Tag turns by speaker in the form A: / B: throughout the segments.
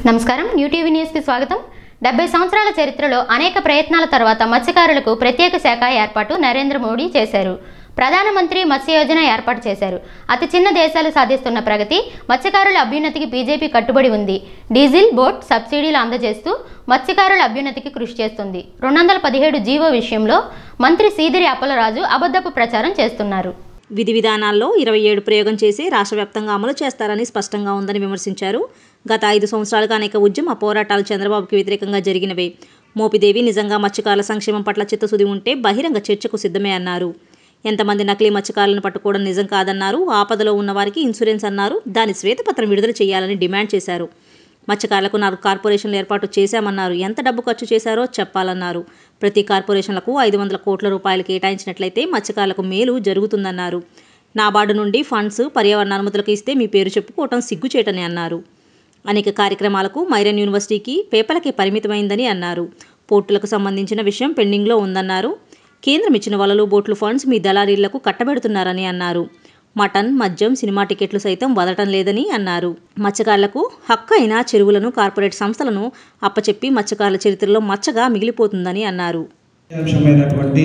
A: నమస్కారం యూటీవీ న్యూస్కి స్వాగతం డెబ్బై సంవత్సరాల చరిత్రలో అనేక ప్రయత్నాల తర్వాత మత్స్యకారులకు ప్రత్యేక శాఖ ఏర్పాటు నరేంద్ర మోడీ చేశారు ప్రధానమంత్రి మత్స్య యోజన ఏర్పాటు చేశారు అతి చిన్న దేశాలు సాధిస్తున్న ప్రగతి మత్స్యకారుల అభ్యున్నతికి బీజేపీ కట్టుబడి ఉంది డీజిల్ బోట్ సబ్సిడీలు అందజేస్తూ మత్స్యకారుల అభ్యున్నతికి కృషి చేస్తుంది రెండు వందల పదిహేడు జీవో విషయంలో మంత్రి సీదిరి అప్పలరాజు అబద్ధపు ప్రచారం చేస్తున్నారు
B: విధి విధానాల్లో ఇరవై ఏడు ప్రయోగం చేసి రాష్ట్ర వ్యాప్తంగా అమలు చేస్తారని స్పష్టంగా ఉందని విమర్శించారు గత ఐదు సంవత్సరాలుగా అనేక ఉద్యమ పోరాటాలు చంద్రబాబుకి వ్యతిరేకంగా జరిగినవే మోపిదేవి నిజంగా మత్స్యకారుల సంక్షేమం పట్ల చిత్తశుద్ధి ఉంటే బహిరంగ చర్చకు సిద్ధమే అన్నారు ఎంతమంది నకిలీ మత్స్యకారులను పట్టుకోవడం నిజం కాదన్నారు ఆపదలో ఉన్న వారికి ఇన్సూరెన్స్ అన్నారు దాని శ్వేతపత్రం విడుదల చేయాలని డిమాండ్ చేశారు మత్స్యకారులకు నాలుగు కార్పొరేషన్లు ఏర్పాటు చేశామన్నారు ఎంత డబ్బు ఖర్చు చేశారో చెప్పాలన్నారు ప్రతి కార్పొరేషన్లకు ఐదు వందల కోట్ల రూపాయలు కేటాయించినట్లయితే మత్స్యకారులకు మేలు జరుగుతుందన్నారు నాబార్డు నుండి ఫండ్స్ పర్యావరణ అనుమతులకు ఇస్తే మీ పేరు చెప్పుకోవటం సిగ్గుచేటని అన్నారు అనేక కార్యక్రమాలకు మైరన్ యూనివర్సిటీకి పేపర్లకే పరిమితమైందని అన్నారు పోర్టులకు సంబంధించిన విషయం పెండింగ్లో ఉందన్నారు కేంద్రం ఇచ్చిన వలలు బోట్లు ఫండ్స్ మీ దళారీళ్లకు కట్టబెడుతున్నారని అన్నారు మటన్ మద్యం సినిమా టికెట్లు సైతం వదలటం లేదని అన్నారు మత్స్యకారులకు హక్కు అయిన చెరువులను కార్పొరేట్ సంస్థలను అప్పచెప్పి మత్స్యకారుల చరిత్రలో మచ్చగా మిగిలిపోతుందని అన్నారు
C: అంశమైనటువంటి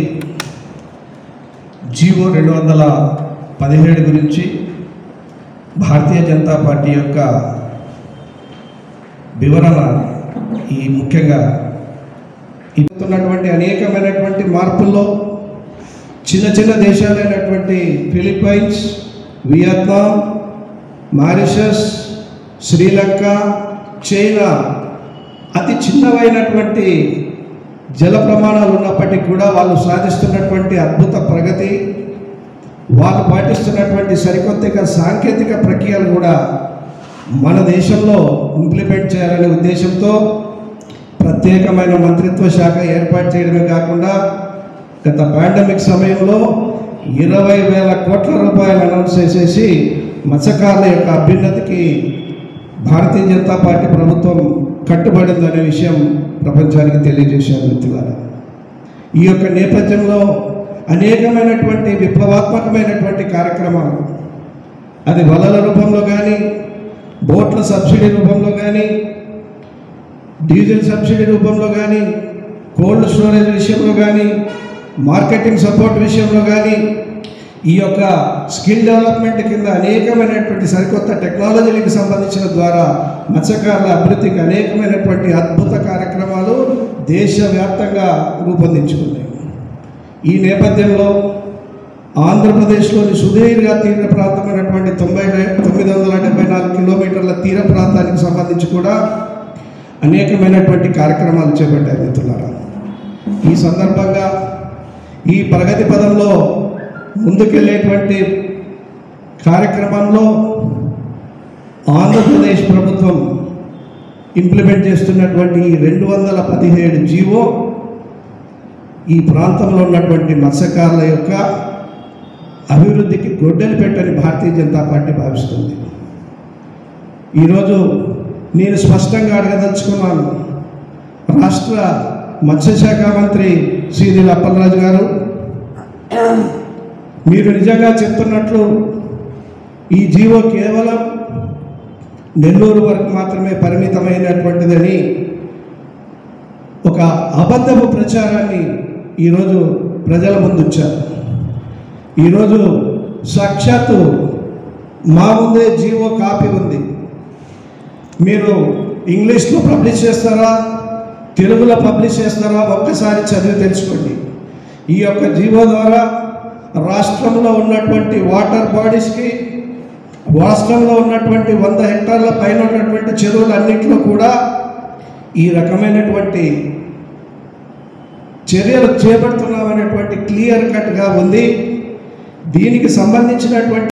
C: జీవో రెండు వందల పదిహేడు గురించి భారతీయ జనతా పార్టీ యొక్క వివరణ ఈ ముఖ్యంగా ఇస్తున్నటువంటి అనేకమైనటువంటి మార్పుల్లో చిన్న చిన్న దేశాలైనటువంటి Philippines Vietnam Mauritius Sri Lanka China అతి చిన్నవైనటువంటి జల ప్రమాణాలు ఉన్నప్పటికీ కూడా వాళ్ళు సాధిస్తున్నటువంటి అద్భుత ప్రగతి వాళ్ళు పాటిస్తున్నటువంటి సరికొత్త సాంకేతిక ప్రక్రియలు కూడా మన దేశంలో ఇంప్లిమెంట్ చేయాలనే ఉద్దేశంతో ప్రత్యేకమైన మంత్రిత్వ శాఖ ఏర్పాటు చేయడమే కాకుండా గత పాండమిక్ సమయంలో ఇరవై వేల కోట్ల రూపాయలు అనౌన్స్ చేసేసి మత్స్యకారుల యొక్క అభ్యున్నతికి భారతీయ జనతా పార్టీ ప్రభుత్వం కట్టుబడిందనే విషయం ప్రపంచానికి తెలియజేశారు మిత్రులారా ఈ యొక్క నేపథ్యంలో అనేకమైనటువంటి విప్లవాత్మకమైనటువంటి కార్యక్రమాలు అది వలల రూపంలో కానీ బోట్ల సబ్సిడీ రూపంలో కానీ డీజిల్ సబ్సిడీ రూపంలో కానీ కోల్డ్ స్టోరేజ్ విషయంలో కానీ మార్కెటింగ్ సపోర్ట్ విషయంలో కానీ ఈ యొక్క స్కిల్ డెవలప్మెంట్ కింద అనేకమైనటువంటి సరికొత్త టెక్నాలజీలకు సంబంధించిన ద్వారా మత్స్యకారుల అభివృద్ధికి అనేకమైనటువంటి అద్భుత కార్యక్రమాలు దేశవ్యాప్తంగా రూపొందించుకున్నాయి ఈ నేపథ్యంలో ఆంధ్రప్రదేశ్లోని సుదీర్ఘ తీర ప్రాంతమైనటువంటి తొంభై తొమ్మిది వందల డెబ్బై నాలుగు కిలోమీటర్ల తీర ప్రాంతానికి సంబంధించి కూడా అనేకమైనటువంటి కార్యక్రమాలు చేపట్టారు మిత్రులారా ఈ సందర్భంగా ఈ ప్రగతి పదంలో ముందుకెళ్ళేటువంటి కార్యక్రమంలో ఆంధ్రప్రదేశ్ ప్రభుత్వం ఇంప్లిమెంట్ చేస్తున్నటువంటి ఈ రెండు వందల పదిహేడు జీవో ఈ ప్రాంతంలో ఉన్నటువంటి మత్స్యకారుల యొక్క అభివృద్ధికి గొడ్డలి పెట్టని భారతీయ జనతా పార్టీ భావిస్తుంది ఈరోజు నేను స్పష్టంగా అడగదలుచుకున్నాను రాష్ట్ర మత్స్యశాఖ మంత్రి శ్రీదిల్ అప్పలరాజు గారు మీరు నిజంగా చెప్తున్నట్లు ఈ జీవో కేవలం నెల్లూరు వరకు మాత్రమే పరిమితమైనటువంటిదని ఒక అబద్ధపు ప్రచారాన్ని ఈరోజు ప్రజల ముందు ఉంచారు ఈరోజు సాక్షాత్తు మా ముందే జీవో కాపీ ఉంది మీరు ఇంగ్లీష్లో పబ్లిష్ చేస్తారా తెలుగులో పబ్లిష్ చేస్తారా ఒక్కసారి చదివి తెలుసుకోండి ఈ యొక్క జీవో ద్వారా రాష్ట్రంలో ఉన్నటువంటి వాటర్ బాడీస్కి రాష్ట్రంలో ఉన్నటువంటి వంద హెక్టార్ల పైన ఉన్నటువంటి చెరువులన్నింటిలో కూడా ఈ రకమైనటువంటి చర్యలు చేపడుతున్నామనేటువంటి క్లియర్ కట్గా ఉంది దీనికి సంబంధించినటువంటి